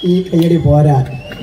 ഈ കയ്യടി പോരാ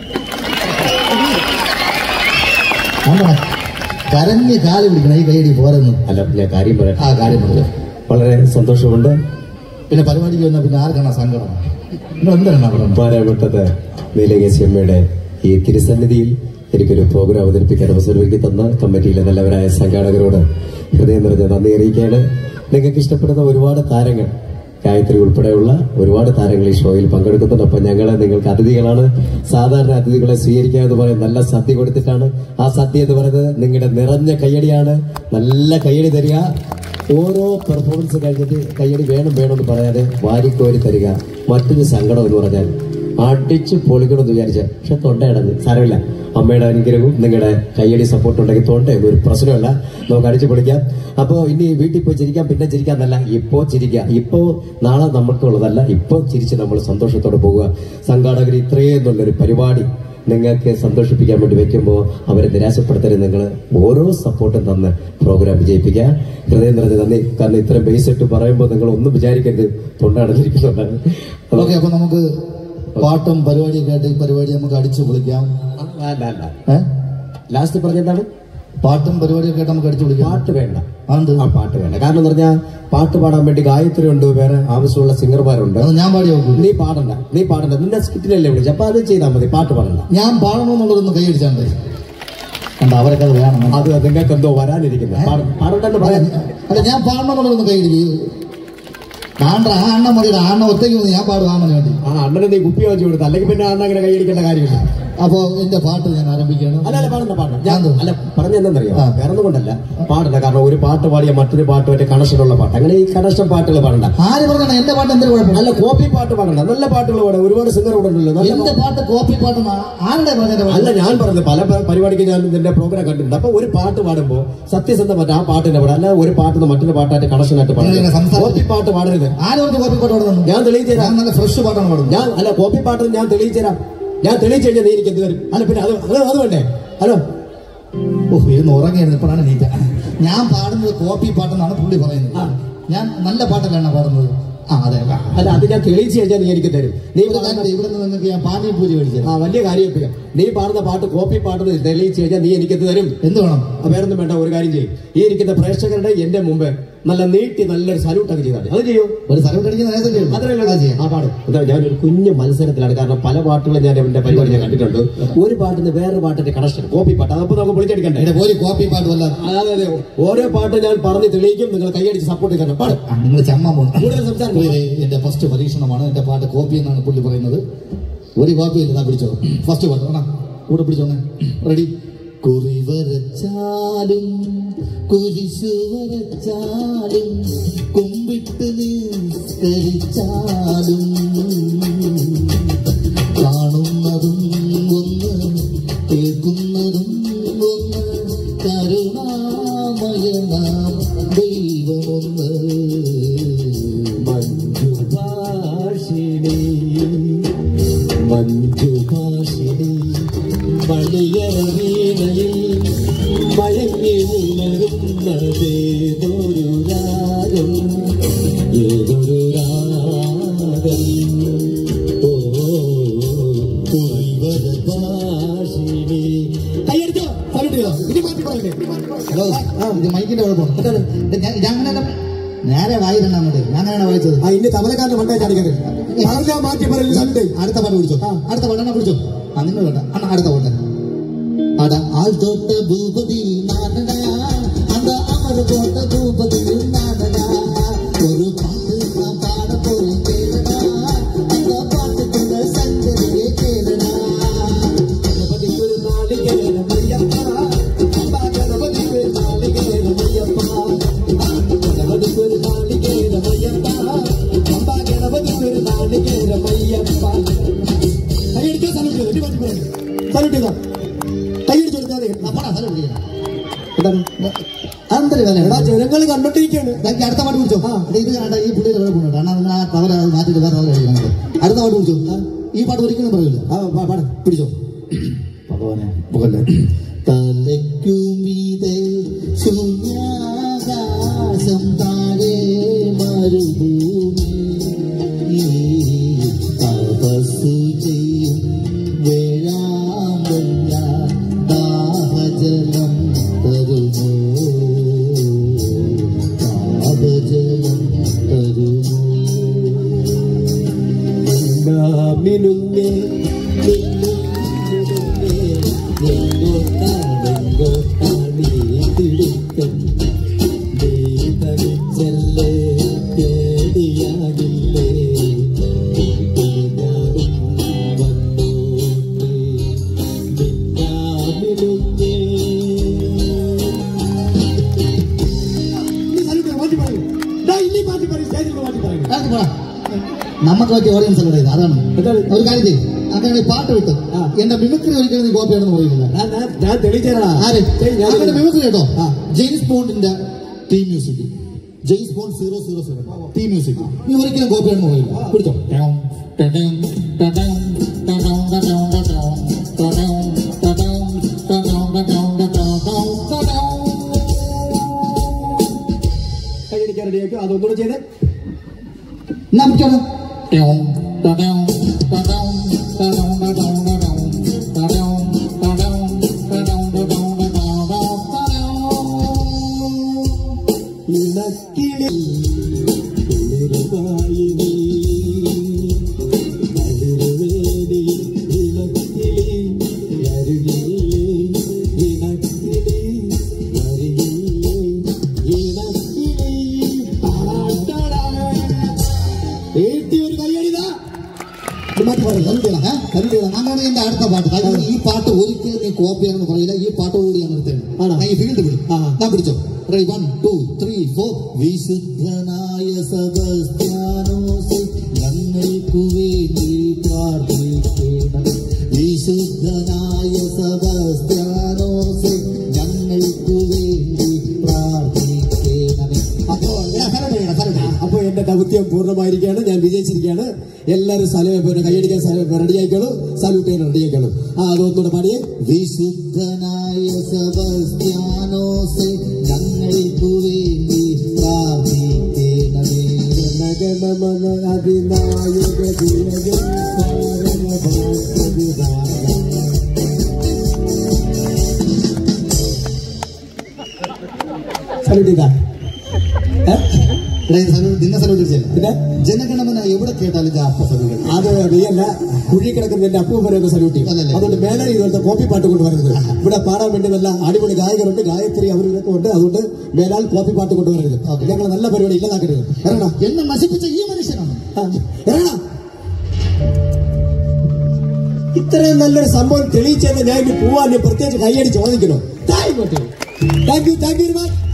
ആണ്ടാ കരഞ്ഞ് കാല് പിടിക്കണം ഈ കൈയടി പോരെന്ന് അല്ല ഞാൻ കാര്യം പറയാം ആ കാര്യം പറഞ്ഞു വളരെ സന്തോഷമുണ്ട് പിന്നെ പരിപാടിക്ക് വന്നാൽ പിന്നെ ആർക്കാണ് സങ്കടം നിങ്ങൾ എന്താണ് പറയുന്നത് പാലാവട്ടത്ത് നീലകേശിയമ്മയുടെ ഈ തിരുസന്നിധിയിൽ എനിക്കൊരു പ്രോഗ്രാം അവതരിപ്പിക്കാൻ അവസരം ഒരുക്കി തന്ന കമ്മിറ്റിയിലെ നല്ലവരായ സംഘാടകരോട് ഹൃദയം നിറഞ്ഞ നന്ദി അറിയിക്കുകയാണ് നിങ്ങൾക്ക് ഇഷ്ടപ്പെടുന്ന ഒരുപാട് താരങ്ങൾ ഗായത്രി ഉൾപ്പെടെയുള്ള ഒരുപാട് താരങ്ങൾ ഈ ഷോയിൽ പങ്കെടുക്കുന്നുണ്ട് അപ്പൊ ഞങ്ങള് നിങ്ങൾക്ക് അതിഥികളാണ് സാധാരണ അതിഥികളെ സ്വീകരിക്കുക എന്ന് പറയും നല്ല സദ്യ കൊടുത്തിട്ടാണ് ആ സദ്യ എന്ന് പറയുന്നത് നിങ്ങളുടെ നിറഞ്ഞ കയ്യടിയാണ് നല്ല കയ്യടി തരിക ഓരോ പെർഫോമൻസ് കഴിഞ്ഞിട്ട് കയ്യടി വേണം വേണം എന്ന് പറയാതെ വാരിക്കോരി തരിക മറ്റൊരു സങ്കടം എന്ന് പറഞ്ഞാൽ അടിച്ച് പൊളിക്കണമെന്ന് വിചാരിച്ച പക്ഷെ തൊണ്ടയടഞ്ഞ് സാരമില്ല അമ്മയുടെ അനുഗ്രഹവും നിങ്ങളുടെ കയ്യടി സപ്പോർട്ട് ഉണ്ടെങ്കിൽ തൊണ്ടയൊന്നും ഒരു പ്രശ്നമല്ല നമുക്ക് അടിച്ചു പൊളിക്കാം അപ്പോൾ ഇനി വീട്ടിൽ പോയി ചിരിക്കാം പിന്നെ ചിരിക്കാന്നല്ല ഇപ്പോ ചിരിക്കുക ഇപ്പോ നാളെ നമുക്കുള്ളതല്ല ഇപ്പോ ചിരിച്ച് നമ്മൾ സന്തോഷത്തോടെ പോവുക സംഘാടകർ ഇത്രയും നല്ലൊരു പരിപാടി നിങ്ങൾക്ക് സന്തോഷിപ്പിക്കാൻ വേണ്ടി വെക്കുമ്പോൾ അവരെ നിരാശപ്പെടുത്തരുത് നിങ്ങൾ ഓരോ സപ്പോർട്ടും തന്ന് പ്രോഗ്രാം വിജയിപ്പിക്കുക ഹൃദയം നിറഞ്ഞ നന്ദി കാരണം ഇത്രയും ബേസ് ഇട്ട് പറയുമ്പോൾ നിങ്ങൾ ഒന്നും വിചാരിക്കരുത് തൊണ്ടടഞ്ഞിരിക്കുന്നുണ്ടാണ് ഓക്കെ അപ്പൊ നമുക്ക് പാട്ടും പരിപാടിയൊക്കെ ആയിട്ട് ഈ പരിപാടി നമുക്ക് അടിച്ചു പൊളിക്കാം ഏ ലാസ്റ്റ് പറഞ്ഞെന്താണ് പാട്ടും പരിപാടിയൊക്കെ ആയിട്ട് നമുക്ക് അടിച്ചു പൊളിക്കാം പാട്ട് വേണ്ട അത് ആ പാട്ട് വേണ്ട കാരണം എന്ന് പറഞ്ഞാൽ പാട്ട് പാടാൻ വേണ്ടി ഗായത്രി ഉണ്ട് വേറെ ആവശ്യമുള്ള സിംഗർമാരുണ്ട് അത് ഞാൻ പാടി നോക്കൂ നീ പാടണ്ട നീ പാടണ്ട നിന്റെ സ്കിറ്റിലല്ലേ വിളിച്ചു അപ്പൊ അത് ചെയ്താൽ മതി പാട്ട് പാടണ്ട ഞാൻ പാടണമെന്നുള്ളതൊന്ന് കൈയടിച്ചാണ്ട് കണ്ട അവരൊക്കെ അത് വേണം അത് നിങ്ങൾക്ക് എന്തോ വരാനിരിക്കുന്നത് പാടണ്ടെന്ന് പറയാൻ അല്ല ഞാൻ പാടണമെന്നുള്ളതൊന്ന് കൈയടിക്ക് കാണണ്ട ആ അണ്ണ മതി ആ അണ്ണ ഒറ്റയ്ക്ക് മതി ഞാൻ പാടും ആണെന്ന് വേണ്ടി ആ അണ്ണനെ നീ കുപ്പി വാങ്ങിച്ചു കൊടുത്ത അല്ലെങ്കിൽ പിന്നെ അണ്ണ അങ്ങനെ കൈയടിക്കേണ്ട കാര്യമില്ല അപ്പോ എന്റെ പാട്ട് ഞാൻ ആരംഭിക്കുകയാണ് അല്ല അല്ല പാടണ്ട പാടണ്ട ഞാൻ ഞാൻ അല്ല പറഞ്ഞെന്നറിയോ ആ. വേറെ ഒന്നും കൊണ്ടല്ല പാടണ്ട കാരണം ഒരു പാട്ട് പാടിയ മറ്റൊരു പാട്ടുമായിട്ട് കണക്ഷനുള്ള പാട്ട് അങ്ങനെ ഈ കണക്ഷൻ പാട്ടുകൾ പാടണ്ട ആര് പറഞ്ഞാണ് എന്റെ പാട്ട് എന്തൊരു കുഴപ്പം നല്ല കോപ്പി പാട്ട് പാടണ്ട നല്ല പാട്ടുകൾ പാടാം ഒരുപാട് സിംഗർ ഇവിടെ ഉണ്ടല്ലോ നല്ല എന്റെ പാട്ട് കോപ്പി പാട്ട് ആരുടെ പറഞ്ഞ അല്ല ഞാൻ പറഞ്ഞത് പല പ- പരിപാടിക്ക് ഞാൻ ഇതിന്റെ പ്രോഗ്രാം കണ്ടിട്ടുണ്ട് അപ്പൊ ഒരു പാട്ട് പാടുമ്പോ സത്യസന്ധമായിട്ട് ആ പാട്ടിന്റെ പാടാം അല്ല ഒരു പാട്ടിന് മറ്റൊരു പാട്ടായിട്ട് കണക്ഷൻ ആയിട്ട് നിങ്ങൾ ഇങ്ങനെ പാടാം സംസാരിച്ച് കോപ്പി പാട്ട് പാടരുത് ആര് പറഞ്ഞ കോപ്പി പാട്ട് പാടുന്നു ഞാൻ തെളിയിച്ചു ഞാൻ തരാം നല്ല ഫ്രഷ് പാട്ടാണ് പാടുന്നത് ഞാൻ അല്ല കോപ്പി പാട്ട് ഞാൻ തെളിയിച്ചു തരാം ഞാൻ തെളിയിച്ചു കഴിഞ്ഞാൽ നീ എനിക്ക് എന്ത് തരും അല്ല പിന്നെ അത് അത് അത് വേണ്ടേ ഹലോ ഓ ഇരുന്ന് ഉറങ്ങിയായിരുന്നു ഇപ്പോഴാണ് നീക്ക ഞാൻ പാടുന്നത് കോപ്പി പാട്ടെന്നാണ് പുള്ളി പറയുന്നത് ആ. ഞാൻ നല്ല പാട്ടല്ലാണ് പാടുന്നത് ആ അതെ ആ. അല്ല അത് ഞാൻ തെളിയിച്ചു കഴിഞ്ഞാൽ നീ എനിക്ക് തരും നീ ഒരു കാര്യം ചെയ്യ്, ഇവിടെ നിന്ന് നിങ്ങൾക്ക് ഞാൻ പാനിപൂരി മേടിച്ചത് ആ വലിയ കാര്യം നീ പാടുന്ന പാട്ട് കോപ്പി പാടുന്നത് തെളിയിച്ചു കഴിഞ്ഞാൽ നീ എനിക്ക് എന്ത് തരും എന്ത് വേണം ആ, വേറൊന്നും വേണ്ട ഒരു കാര്യം ചെയ്യും ഈ ഇരിക്കുന്ന പ്രേക്ഷകരുടെ എന്റെ മുമ്പ് നല്ല നീട്ടി നല്ലൊരു സല്യൂട്ട് ഒക്കെ ചെയ്താൽ മതി. അത് ചെയ്യൂ ഒരു സ്ഥലം അടിക്കുന്ന നേരത്തെ ചെയ്യും. മാത്രമല്ല ആ, ചെയ്യാം. ആ പാടും എന്താ ഞാനൊരു കുഞ്ഞു മത്സരത്തിലാണ് കാരണം പല പാട്ടുകളും ഞാൻ എന്റെ പരിപാടി ഞാൻ കണ്ടിട്ടുണ്ട് ഒരു പാട്ടിന് വേറെ പാട്ടിന്റെ കണക്ഷൻ കോപ്പി പാട്ട് അതപ്പോ നമുക്ക് വിളിച്ചെടുക്കണ്ടേ എന്റെ പോയി കോപ്പി പാട്ട് വല്ല അതെ അതെ ഓരോ പാട്ട് ഞാൻ പറഞ്ഞ് തെളിയിക്കും നിങ്ങൾ കൈയടിച്ച് സപ്പോർട്ട് ചെയ്യണം പാടും നിങ്ങൾ ചമ്മ പോണം കൂടുതൽ സംസാരം ഇത് എന്റെ ഫസ്റ്റ് പരീക്ഷണമാണ് എന്റെ പാട്ട് കോപ്പി എന്നാണ് പുള്ളി പറയുന്നത് ഒരു കോപ്പി ഇല്ല ദാ പിടിച്ചോ ഫസ്റ്റ് പാട്ട് വേണം കൂടെ പിടിച്ചോണേ റെഡി കുറി വരച്ചാലും കുരിശു വരച്ചാലും കുമ്പിട്ട് നിസ്കരിച്ചാലും കാണുന്നതും ഒന്ന് കേൾക്കുന്നതും ഒന്ന് കരുണാമയനാം ദൈവമൊന്ന് മഞ്ജുഭാഷിണി മഞ്ജുഭാഷിണി മണിയറ വീണയിൽ മയങ്ങി ഉണരുന്നതേതൊരു രാഗം ഏതൊരു രാഗം ഓ ഭാഷിണി കൈയടിച്ചോ കൈയടിച്ചോ ഇനി മാറ്റി പറയണ്ടേ ഇനി മാറ്റി പറയണ്ടേ? ഹലോ ആ ഇത് മൈക്കിന്റെ കുഴപ്പമാണ് ഇത് ഞാൻ ഞാൻ അങ്ങനെ നേരെ വായിരണ്ട അങ്ങോട്ട് ഞാൻ അങ്ങനെയാണ് വായിച്ചത് ആ ഇനി തമിഴക്കാരന്റെ മണ്ടേ ചാടിക്കരുത് പറഞ്ഞാ മാറ്റി പറയില്ല സൺഡേ അടുത്ത പാട്ട് പിടിച്ചോ അടുത്ത പാട്ട് എന്നാ പിടിച്ചോ ആ നിങ്ങൾ വേണ്ട അണ്ണ അടുത്ത പാട്ട് അട ആൾ തോട്ട ഭൂപതി നാടനാ അന്ത അമർ തോട്ട ഭൂപതി നാടനാ ഒരു പാട്ട് നാം പാട പോയി കേളടാ അന്ത പാട്ടുക്കുള്ള സഞ്ചരിയെ കേളടാ ഗണപതിക്കൊരു നാളികേരമയ്യപ്പ അമ്പ ഗണപതിക്കൊരു നാളികേരമയ്യപ്പ ഗണപതിക്കൊരു നാളികേരമയ്യപ്പ അമ്പ ഗണപതിക്കൊരു നാളികേരമയ്യപ്പ കൈയടിക്കാൻ സല്യൂട്ട് ചെയ്തോ, ഇനി മാറ്റി പറയരുത്. സല്യൂട്ട് ചെയ്തോ. കൈയടിച്ച് കൊടുത്താൽ മതി. അപ്പടാ സ്ഥലം പിടിക്കണം എന്താണ്? അന്തര എടാ വേല ജനങ്ങൾ കണ്ടോണ്ടിരിക്കുകയാണ് ഇതാക്കി അടുത്ത പാട്ട് പിടിച്ചോ ആ ഇത് കണ്ട ഈ പുള്ളിയുടെ കുഴപ്പമുണ്ട് കാരണം നിങ്ങൾ ആ കവർ മാറ്റിട്ട് വേറെ കവർ കഴിക്കണം അടുത്ത പാട്ട് പിടിച്ചോ ആ, ഈ പാട്ട് ഒരിക്കലും പറയില്ല ആ പാ- പാട് പിടിച്ചോ ഭഗവാനെ മുകളിലെ തലയ്ക്കുമീതെ ശൂന്യാകാശം താഴെ മരുഭൂമി തപസ്സു ചെയ്യും വിജയം തരുമോ മിനുങ്ങേ മിന്നുങ്ങേ എങ്ങോട്ടാണെങ്കോട്ടാണീ തിടുക്കം നീ തനിച്ചല്ലേ പേടിയാകില്ലേ ഞാനും വന്നോട്ടെ മിന്നാമിനുങ്ങേ മാറ്റി പറയൂ ഇനി മാറ്റി പറയൂ സ്റ്റേജിൽ മാറ്റി പറയൂ അതൊക്കെ പോടാ. നമുക്ക് പറ്റിയ ഓഡിയൻസ് അല്ലേ ഇത് അതാണ് എന്താണ്? ഒരു കാര്യം ചെയ്യും അങ്ങനെ ഈ പാട്ട് വിട്ടു ആ. എന്റെ മിമിക്രി ഒരിക്കലും നീ കോപ്പിയാണെന്ന് പറയുന്നില്ല ഞാൻ- ഞാൻ- ഞാൻ തെളിയിച്ചേരാ ആര് അങ്ങനെ മിമിക്രി കേട്ടോ ആ. ജെയിംസ് ബോണ്ടിന്റെ theme music James Bond zero zero zero theme music നീ ഒരിക്കലും കോപ്പിയാണെന്ന് പറയില്ല പിടിച്ചോ കൈയടിക്കാൻ റെഡിയാക്കും അതൊന്നുകൂടെ ചെയ്ത് എന്നാ പിടിച്ചോളൂ ഇണക്കിളി കുളിരുമായി നീ നടുവേലി ഇണക്കിളി അരുകിലേ ഇണക്കിളി അരുകിലേ ഇണക്കിളി ആട്ടടാ ഏറ്റി ഒരു കൈയടിതാ മാറ്റി പറയും കരുതിയണം ഏഹ് കരുതിയണം അങ്ങനെ എന്റെ അടുത്ത പാട്ട് കാരണം ഈ പാട്ട് ഒരിക്കലും നീ കോപ്പിയാണെന്ന് പറയില്ല ഈ പാട്ടോടുകൂടി ഞാൻ നിർത്തേണം ആണോ? ഞാൻ ഈ ഫീൽഡ് വിടും ആ. ഞാൻ പിടിച്ചോ ready one two three four വിശുദ്ധനായ സബസ്ത്യാനോസ് ഞങ്ങൾക്കു വേണ്ടി പ്രാർത്ഥിക്കണം വിശുദ്ധനായ സബസ്ത്യാനോസ് ഞങ്ങൾക്കു വേണ്ടി പ്രാർത്ഥിക്കണമേ അപ്പോ എടാ, സ്ഥലം ചെയ്യണം, സ്ഥലം ചെയ്യണം. അപ്പൊ എന്റെ ദൗത്യം പൂർണ്ണമായിരിക്കുകയാണ് ഞാൻ വിജയിച്ചിരിക്കുകയാണ് എല്ലാവരും സ്ഥലം പിന്നെ കൈയടിക്കാൻ സ്ഥലം റെഡി ആയിക്കോളൂ സല്യൂട്ട് ചെയ്യാൻ റെഡി ആയിക്കോളൂ ആ അതൊന്നുകൂടെ പാടിയേ വിശുദ്ധനായ സെബസ്ത്യാനോസെ ഞങ്ങൾക്കു വേണ്ടി പ്രാർത്ഥിക്കണമേ ജനഗണമന അതിനായക ധീരജൻ സല്യൂട്ട് ചെയ്താ ഏ? എടാ, ഇത് സലൂട്ട് നിന്നെ സലൂട്ട് ചെയ്യില്ല പിന്നെ ജനഗണമന എവിടെ കേട്ടാലും ഇത് അപ്പ സലൂട്ട് അത് നീയല്ല കുഴി കിടക്കുന്ന എന്റെ അപ്പൂപ്പനൊക്കെ സല്യൂട്ട് ചെയ്യും അതല്ലേ? അതുകൊണ്ട് മേലെ ഇതുപോലത്തെ കോപ്പി പാട്ട് കൊണ്ടുവരരുത് ഇവിടെ പാടാൻ വേണ്ടി നല്ല അടിപൊളി ഗായകരുണ്ട് ഗായത്രി അവർ ഇതൊക്കെ ഉണ്ട് അതുകൊണ്ട് മേലാൽ കോപ്പി പാട്ട് കൊണ്ടുവരരുത് ഓക്കേ. ഞങ്ങൾ നല്ല പരിപാടി ഇല്ലാതാക്കരുത് ഇറങ്ങണം എന്നെ നശിപ്പിച്ച ഈ മനുഷ്യനാണ് ആ, ഇറങ്ങണം ഇത്രയും നല്ലൊരു സംഭവം തെളിയിച്ചെന്ന് ഞാൻ ഇനി പോവാൻ ഞാൻ പ്രത്യേകിച്ച് കൈയടി ചോദിക്കണോ thank you thank you very much